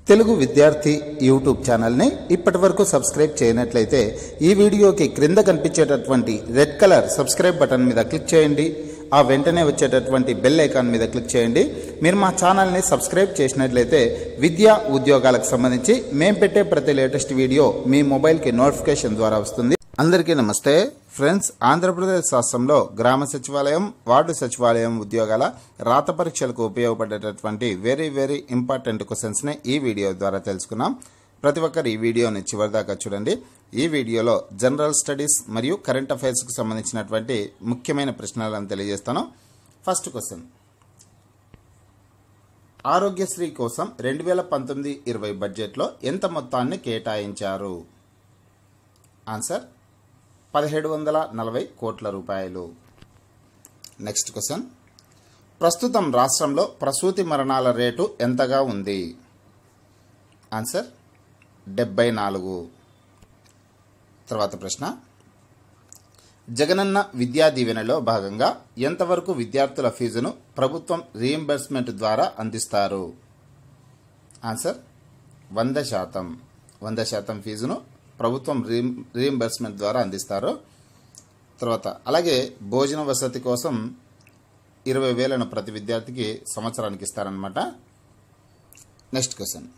తెలుగు విద్యార్థి యూట్యూబ్ ఛానల్ని ఇప్పటి వరకు సబ్స్క్రైబ్ చేయనట్లయితే ఈ వీడియోకి క్రింద కనిపించేటటువంటి రెడ్ కలర్ సబ్స్క్రైబ్ బటన్ మీద క్లిక్ చేయండి ఆ వెంటనే వచ్చేటటువంటి బెల్ ఐకాన్ మీద క్లిక్ చేయండి మీరు మా ఛానల్ని సబ్స్క్రైబ్ చేసినట్లయితే విద్యా ఉద్యోగాలకు సంబంధించి మేము పెట్టే ప్రతి లేటెస్ట్ వీడియో మీ మొబైల్కి నోటిఫికేషన్ ద్వారా వస్తుంది అందరికీ నమస్తే ఫ్రెండ్స్ ఆంధ్రప్రదేశ్ రాష్ట్రంలో గ్రామ సచివాలయం వార్డు సచివాలయం ఉద్యోగాల రాత పరీక్షలకు ఉపయోగపడేటటువంటి వెరీ వెరీ ఇంపార్టెంట్ క్వశ్చన్స్ని ఈ వీడియో ద్వారా తెలుసుకున్నాం ప్రతి ఒక్కరు ఈ వీడియోని చివరిదాకా చూడండి ఈ వీడియోలో జనరల్ స్టడీస్ మరియు కరెంట్ అఫైర్స్కి సంబంధించినటువంటి ముఖ్యమైన ప్రశ్నలను తెలియజేస్తాను ఫస్ట్ క్వశ్చన్ ఆరోగ్యశ్రీ కోసం రెండు వేల పంతొమ్మిది ఇరవై బడ్జెట్లో ఎంత మొత్తాన్ని కేటాయించారు ఆన్సర్ పదిహేడు వందల నలభై కోట్ల రూపాయలు నెక్స్ట్ క్వశ్చన్ ప్రస్తుతం రాష్ట్రంలో ప్రసూతి మరణాల రేటు ఎంతగా ఉంది ఆన్సర్ డెబ్బై నాలుగు తర్వాత ప్రశ్న జగనన్న విద్యా దీవెనలో భాగంగా ఎంతవరకు విద్యార్థుల ఫీజును ప్రభుత్వం రీయింబర్స్మెంట్ ద్వారా అందిస్తారు ఆన్సర్ వంద శాతం వంద శాతం ఫీజును ప్రభుత్వం రీం రీయింబర్స్మెంట్ ద్వారా అందిస్తారు తర్వాత అలాగే భోజన వసతి కోసం ఇరవై వేలను ప్రతి విద్యార్థికి సంవత్సరానికి ఇస్తారనమాట నెక్స్ట్ క్వశ్చన్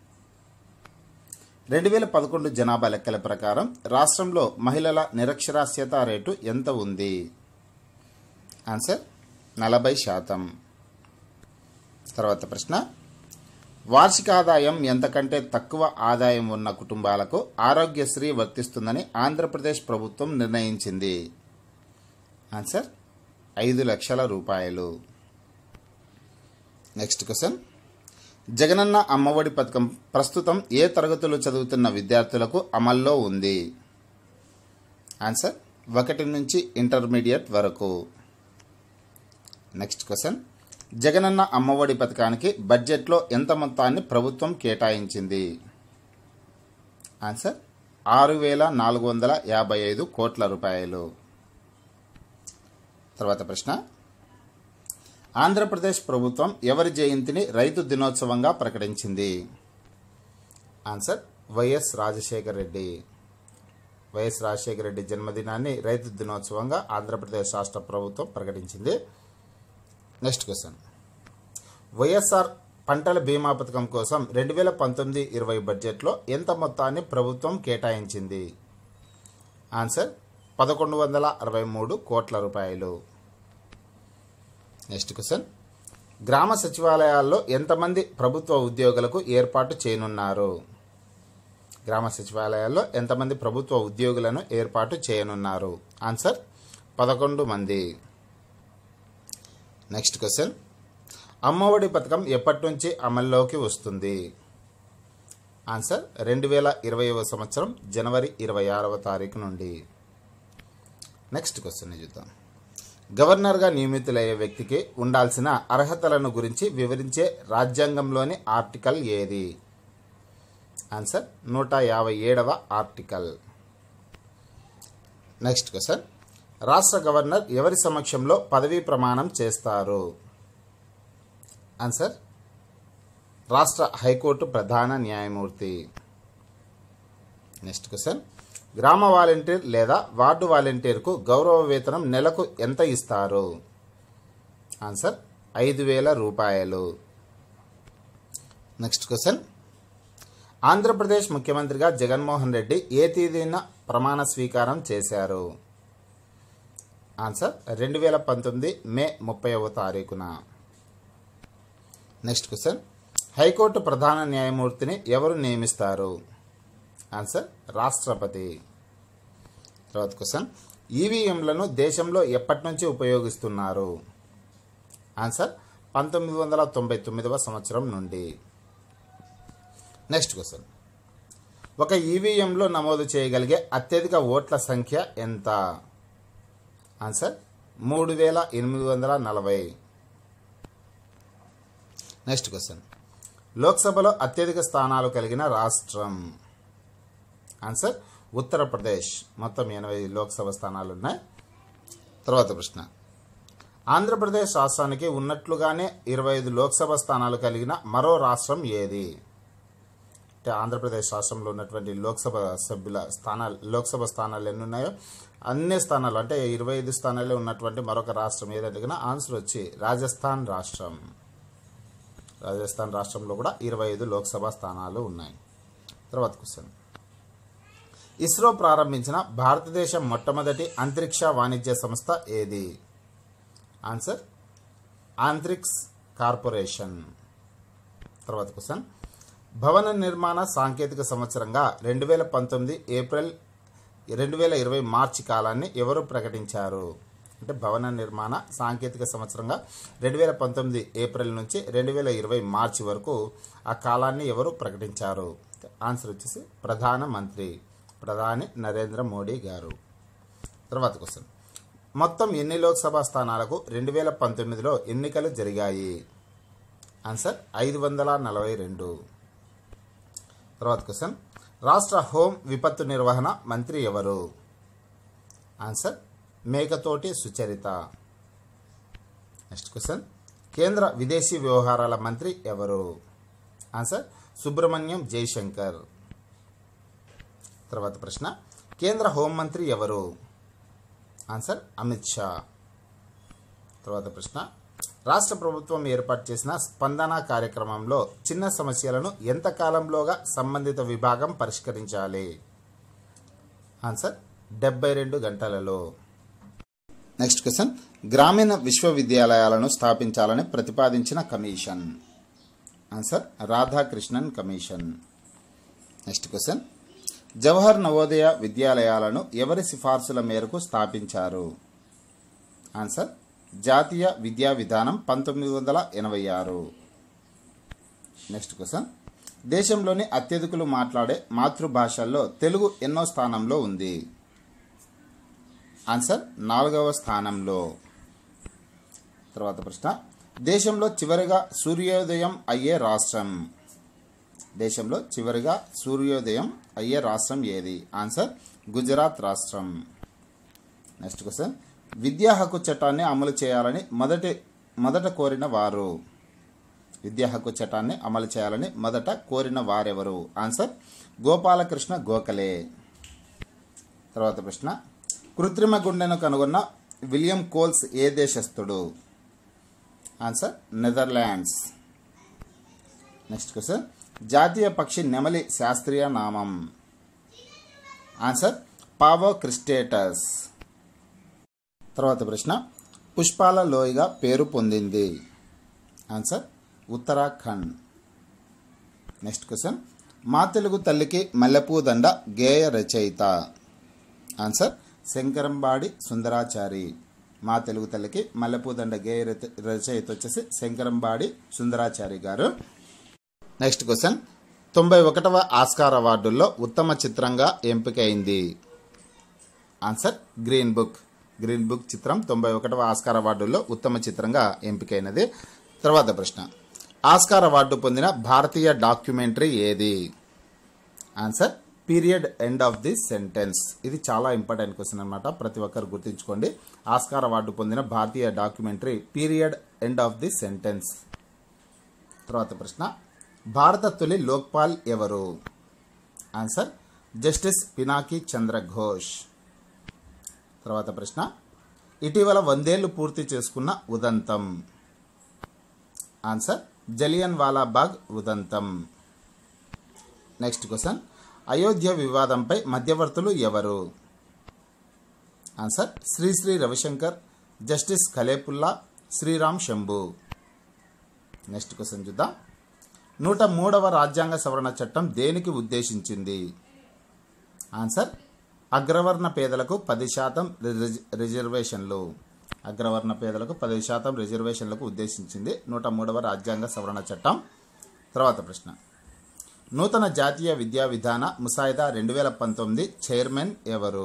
రెండు వేల పదకొండు జనాభా లెక్కల ప్రకారం రాష్ట్రంలో మహిళల నిరక్షరాస్యత రేటు ఎంత ఉంది ఆన్సర్ నలభై శాతం తర్వాత ప్రశ్న వార్షిక ఆదాయం ఎంతకంటే తక్కువ ఆదాయం ఉన్న కుటుంబాలకు ఆరోగ్యశ్రీ వర్తిస్తుందని ఆంధ్రప్రదేశ్ ప్రభుత్వం నిర్ణయించింది ఆన్సర్ ఐదు లక్షల రూపాయలు నెక్స్ట్ క్వశ్చన్ జగనన్న అమ్మఒడి పథకం ప్రస్తుతం ఏ తరగతులు చదువుతున్న విద్యార్థులకు అమల్లో ఉంది ఆన్సర్ ఒకటి నుంచి ఇంటర్మీడియట్ వరకు నెక్స్ట్ క్వశ్చన్ జగనన్న అమ్మఒడి పథకానికి బడ్జెట్లో ఎంత మొత్తాన్ని ప్రభుత్వం కేటాయించింది ఆన్సర్ ఆరు వేల నాలుగు వందల యాభై ఐదు కోట్ల రూపాయలు తర్వాత ప్రశ్న ఆంధ్రప్రదేశ్ ప్రభుత్వం ఎవరి జయంతిని రైతు దినోత్సవంగా ప్రకటించింది answer YS Rajasekhar Reddy YS Rajasekhara Reddy జన్మదినాన్ని రైతు దినోత్సవంగా ఆంధ్రప్రదేశ్ రాష్ట్ర ప్రభుత్వం ప్రకటించింది నెక్స్ట్ క్వశ్చన్ వైఎస్ఆర్ పంటల బీమా పథకం కోసం రెండు వేల పంతొమ్మిది ఇరవై బడ్జెట్లో ఎంత మొత్తాన్ని ప్రభుత్వం కేటాయించింది ఆన్సర్ పదకొండు వందల అరవై మూడు కోట్ల రూపాయలు నెక్స్ట్ క్వశ్చన్ గ్రామ సచివాలయాల్లో ఎంతమంది ప్రభుత్వ ఉద్యోగులకు ఏర్పాటు చేయనున్నారు గ్రామ సచివాలయాల్లో ఎంతమంది ప్రభుత్వ ఉద్యోగులను ఏర్పాటు చేయనున్నారు ఆన్సర్ పదకొండు మంది నెక్స్ట్ క్వశ్చన్ అమ్మఒడి పథకం ఎప్పటి నుంచి అమల్లోకి వస్తుంది ఆన్సర్ రెండు వేల ఇరవైవ సంవత్సరం జనవరి ఇరవై ఆరవ తారీఖు నుండి నెక్స్ట్ క్వశ్చన్ చూద్దాం గవర్నర్గా నియమితులయ్యే వ్యక్తికి ఉండాల్సిన అర్హతలను గురించి వివరించే రాజ్యాంగంలోని ఆర్టికల్ ఏది ఆన్సర్ నూట యాభై ఏడవ ఆర్టికల్ నెక్స్ట్ క్వశ్చన్ రాష్ట్ర గవర్నర్ ఎవరి సమక్షంలో పదవీ ప్రమాణం చేస్తారు ఆన్సర్ రాష్ట్ర హైకోర్టు ప్రధాన న్యాయమూర్తి నెక్స్ట్ క్వశ్చన్ గ్రామ వాలంటీర్ లేదా వార్డు వాలంటీర్కు గౌరవ వేతనం నెలకు ఎంత ఇస్తారు ఆన్సర్ ఐదు వేల రూపాయలు నెక్స్ట్ క్వశ్చన్ ఆంధ్రప్రదేశ్ ముఖ్యమంత్రిగా జగన్మోహన్ రెడ్డి ఏ తేదీన ప్రమాణ స్వీకారం చేశారు ఆన్సర్ రెండు వేల పంతొమ్మిది మే ముప్పైవ తారీఖున నెక్స్ట్ క్వశ్చన్ హైకోర్టు ప్రధాన న్యాయమూర్తిని ఎవరు నియమిస్తారు ఆన్సర్ రాష్ట్రపతి తర్వాత క్వశ్చన్ ఈవీఎంలను దేశంలో ఎప్పటి నుంచి ఉపయోగిస్తున్నారు ఆన్సర్ పంతొమ్మిది వందల తొంభై తొమ్మిదవ సంవత్సరం నుండి నెక్స్ట్ క్వశ్చన్ ఒక ఈవీఎంలో నమోదు చేయగలిగే అత్యధిక ఓట్ల సంఖ్య ఎంత ఆన్సర్ మూడు వేల ఎనిమిది వందల నలభై నెక్స్ట్ క్వశ్చన్ లోక్సభలో అత్యధిక స్థానాలు కలిగిన రాష్ట్రం ఆన్సర్ ఉత్తరప్రదేశ్ మొత్తం ఎనభై లోక్సభ స్థానాలు ఉన్నాయి తర్వాత ప్రశ్న ఆంధ్రప్రదేశ్ రాష్ట్రానికి ఉన్నట్లుగానే ఇరవై ఐదు లోక్సభ స్థానాలు కలిగిన మరో రాష్ట్రం ఏది అంటే ఆంధ్రప్రదేశ్ రాష్ట్రంలో ఉన్నటువంటి లోక్సభ సభ్యుల స్థానాలు లోక్సభ స్థానాలు ఎన్ని ఉన్నాయో అన్ని స్థానాలు అంటే ఇరవై ఐదు స్థానాలే ఉన్నటువంటి మరొక రాష్ట్రం ఏదంటే ఆన్సర్ వచ్చి రాజస్థాన్ రాష్ట్రం రాజస్థాన్ రాష్ట్రంలో కూడా ఇరవై ఐదు లోక్సభ స్థానాలు ఉన్నాయి తర్వాత క్వశ్చన్ ఇస్రో ప్రారంభించిన భారతదేశ మొట్టమొదటి అంతరిక్ష వాణిజ్య సంస్థ ఏది ఆన్సర్ ఆంత్రిక్స్ కార్పొరేషన్ తర్వాత క్వశ్చన్ భవన నిర్మాణ సాంకేతిక సంవత్సరంగా రెండు వేల పంతొమ్మిది ఏప్రిల్ రెండు వేల ఇరవై మార్చి కాలాన్ని ఎవరు ప్రకటించారు అంటే భవన నిర్మాణ సాంకేతిక సంవత్సరంగా రెండు వేల పంతొమ్మిది ఏప్రిల్ నుంచి రెండు వేల ఇరవై మార్చి వరకు ఆ కాలాన్ని ఎవరు ప్రకటించారు ఆన్సర్ వచ్చేసి ప్రధానమంత్రి ప్రధాని నరేంద్ర మోడీ గారు తర్వాత క్వశ్చన్ మొత్తం ఎన్ని లోక్సభ స్థానాలకు రెండు వేల పంతొమ్మిదిలో ఎన్నికలు జరిగాయి ఆన్సర్ ఐదు వందల నలభై రెండు తర్వాత క్వశ్చన్ రాష్ట్ర హోం విపత్తు నిర్వహణ మంత్రి ఎవరు answer Mekathoti Sucharita next question కేంద్ర విదేశీ వ్యవహారాల మంత్రి ఎవరు ఆన్సర్ సుబ్రహ్మణ్యం జైశంకర్ తర్వాత ప్రశ్న కేంద్ర హోంమంత్రి ఎవరు ఆన్సర్ అమిత్ షా తర్వాత ప్రశ్న రాష్ట్ర ప్రభుత్వం ఏర్పాటు చేసిన స్పందన కార్యక్రమంలో చిన్న సమస్యలను ఎంత కాలంలోగా సంబంధిత విభాగం పరిష్కరించాలి ఆన్సర్ డెబ్బై రెండు గంటలలో నెక్స్ట్ క్వశ్చన్ గ్రామీణ విశ్వవిద్యాలయాలను స్థాపించాలని ప్రతిపాదించిన commission answer Radhakrishnan commission next question Jawahar Navodaya విద్యాలయాలను ఎవరి సిఫార్సుల మేరకు స్థాపించారు ఆన్సర్ జాతీయ విద్యా విధానం పంతొమ్మిది వందల ఎనభై ఆరు నెక్స్ట్ క్వశ్చన్ దేశంలోని అత్యధికులు మాట్లాడే మాతృభాషల్లో తెలుగు ఎన్నో స్థానంలో ఉంది ఆన్సర్ నాలుగవ స్థానంలో తర్వాత ప్రశ్న దేశంలో చివరిగా సూర్యోదయం అయ్యే రాష్ట్రం దేశంలో చివరిగా సూర్యోదయం అయ్యే రాష్ట్రం ఏది ఆన్సర్ గుజరాత్ రాష్ట్రం నెక్స్ట్ క్వశ్చన్ విద్యా హక్కు చట్టాన్ని అమలు చేయాలని మొదటి మొదట కోరిన వారు విద్యా హక్కు చట్టాన్ని అమలు చేయాలని మొదట కోరిన వారెవరు ఆన్సర్ గోపాలకృష్ణ గోఖలే తర్వాత ప్రశ్న కృత్రిమ గుండెను కనుగొన్న విలియం కోల్స్ ఏ దేశస్థుడు ఆన్సర్ నెదర్లాండ్స్ నెక్స్ట్ క్వశ్చన్ జాతీయ పక్షి నెమలి శాస్త్రీయ నామం ఆన్సర్ పావో క్రిస్టేటస్ తర్వాత ప్రశ్న పుష్పాల లోయగా పేరు పొందింది ఆన్సర్ ఉత్తరాఖండ్ నెక్స్ట్ క్వశ్చన్ మా తెలుగు తల్లికి మల్లెపూ దండ గేయ రచయిత ఆన్సర్ శంకరంబాడి సుందరాచారి మా తెలుగు తల్లికి మల్లెపూ దండ గేయ రచ- రచయిత వచ్చేసి శంకరంబాడి సుందరాచారి గారు నెక్స్ట్ క్వశ్చన్ తొంభై ఒకటవ ఆస్కార్ అవార్డుల్లో ఉత్తమ చిత్రంగా ఎంపికైంది answer green book green book చిత్రం తొంభై ఒకటవ ఆస్కార్ అవార్డుల్లో ఉత్తమ చిత్రంగా ఎంపికైనది తర్వాత ప్రశ్న ఆస్కార్ అవార్డు పొందిన భారతీయ డాక్యుమెంటరీ ఏది answer period end of the sentence ఇది చాలా ఇంపార్టెంట్ క్వశ్చన్ అనమాట ప్రతి ఒక్కరు గుర్తుంచుకోండి ఆస్కార్ అవార్డు పొందిన భారతీయ documentary period end of the sentence తర్వాత ప్రశ్న భారత తొలి లోక్పాల్ ఎవరు ఆన్సర్ జస్టిస్ పినాకి చంద్ర ఘోష్ తర్వాత ప్రశ్న ఇటీవల వందేళ్లు పూర్తి చేసుకున్న ఉదంతం ఆన్సర్ జలియన్ వాలాబాగ్ ఉదంతం నెక్స్ట్ క్వశ్చన్ అయోధ్య వివాదంపై మధ్యవర్తులు ఎవరు answer Sri Sri Ravi Shankar justice Kalifulla Sriram Shambhu next question చూద్దాం నూట మూడవ రాజ్యాంగ సవరణ చట్టం దేనికి ఉద్దేశించింది ఆన్సర్ అగ్రవర్ణ పేదలకు పది శాతం రిజ- రిజర్వేషన్లు అగ్రవర్ణ పేదలకు పది శాతం రిజర్వేషన్లకు ఉద్దేశించింది నూట మూడవ రాజ్యాంగ సవరణ చట్టం తర్వాత ప్రశ్న నూతన జాతీయ విద్యా విధాన ముసాయిదా రెండు వేల పంతొమ్మిది చైర్మన్ ఎవరు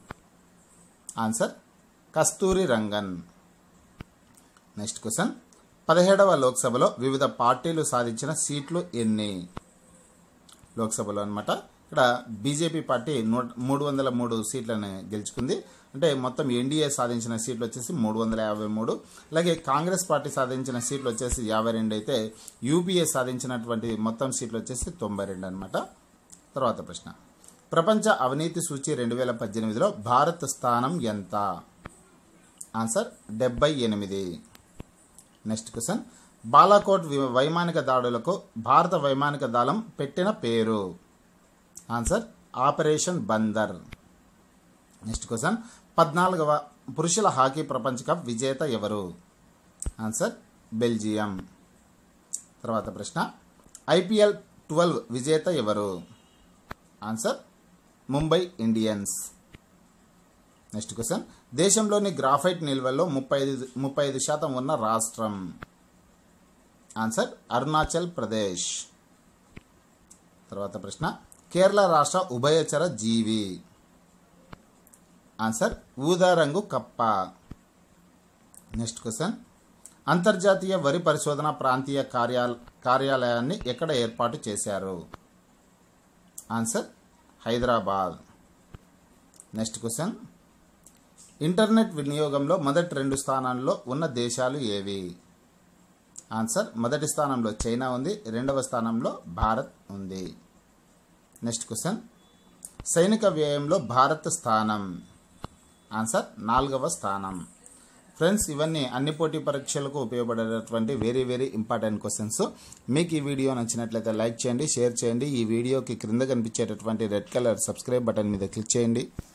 answer Kasturi Rangan next question పదిహేడవ లోక్సభలో వివిధ పార్టీలు సాధించిన సీట్లు ఎన్ని లోక్సభలో అనమాట ఇక్కడ బీజేపీ పార్టీ నూట మూడు వందల మూడు సీట్లను గెలుచుకుంది అంటే మొత్తం ఎన్డీఏ సాధించిన సీట్లు వచ్చేసి మూడు వందల యాభై మూడు అలాగే కాంగ్రెస్ పార్టీ సాధించిన సీట్లు వచ్చేసి యాభై రెండు అయితే యూపీఏ సాధించినటువంటి మొత్తం సీట్లు వచ్చేసి తొంభై రెండు అనమాట తర్వాత ప్రశ్న ప్రపంచ అవినీతి సూచి రెండు వేల పద్దెనిమిదిలో భారత్ స్థానం ఎంత ఆన్సర్ డెబ్బై ఎనిమిది నెక్స్ట్ క్వశ్చన్ బాలాకోట్ వి- వైమానిక దాడులకు భారత వైమానిక దళం పెట్టిన పేరు answer operation Bandar next question పద్నాలుగవ పురుషుల హాకీ ప్రపంచ కప్ విజేత ఎవరు ఆన్సర్ బెల్జియం తర్వాత ప్రశ్న ఐపీఎల్ ట్వెల్వ్ విజేత ఎవరు answer Mumbai Indians next question దేశంలోని గ్రాఫైట్ నిల్వల్లో ముప్పై ఐదు ముప్పై ఐదు శాతం ఉన్న రాష్ట్రం ఆన్సర్ అరుణాచల్ ప్రదేశ్ తర్వాత ప్రశ్న కేరళ రాష్ట్ర ఉభయచర జీవి ఆన్సర్ ఊదా రంగు కప్ప నెక్స్ట్ క్వశ్చన్ అంతర్జాతీయ వరి పరిశోధన ప్రాంతీయ కార్యాల కార్యాలయాన్ని ఎక్కడ ఏర్పాటు చేశారు answer Hyderabad next question internet వినియోగంలో మొదటి రెండు స్థానాల్లో ఉన్న దేశాలు ఏవి ఆన్సర్ మొదటి స్థానంలో చైనా ఉంది రెండవ స్థానంలో భారత్ ఉంది నెక్స్ట్ క్వశ్చన్ సైనిక వ్యయంలో భారత్ స్థానం ఆన్సర్ నాలుగవ స్థానం ఫ్రెండ్స్ ఇవన్నీ అన్ని పోటీ పరీక్షలకు ఉపయోగపడేటటువంటి వెరీ వెరీ ఇంపార్టెంట్ క్వశ్చన్స్ మీకు ఈ వీడియో నచ్చినట్లయితే లైక్ చేయండి షేర్ చేయండి ఈ వీడియోకి క్రింద కనిపించేటటువంటి రెడ్ కలర్ సబ్స్క్రైబ్ బటన్ మీద క్లిక్ చేయండి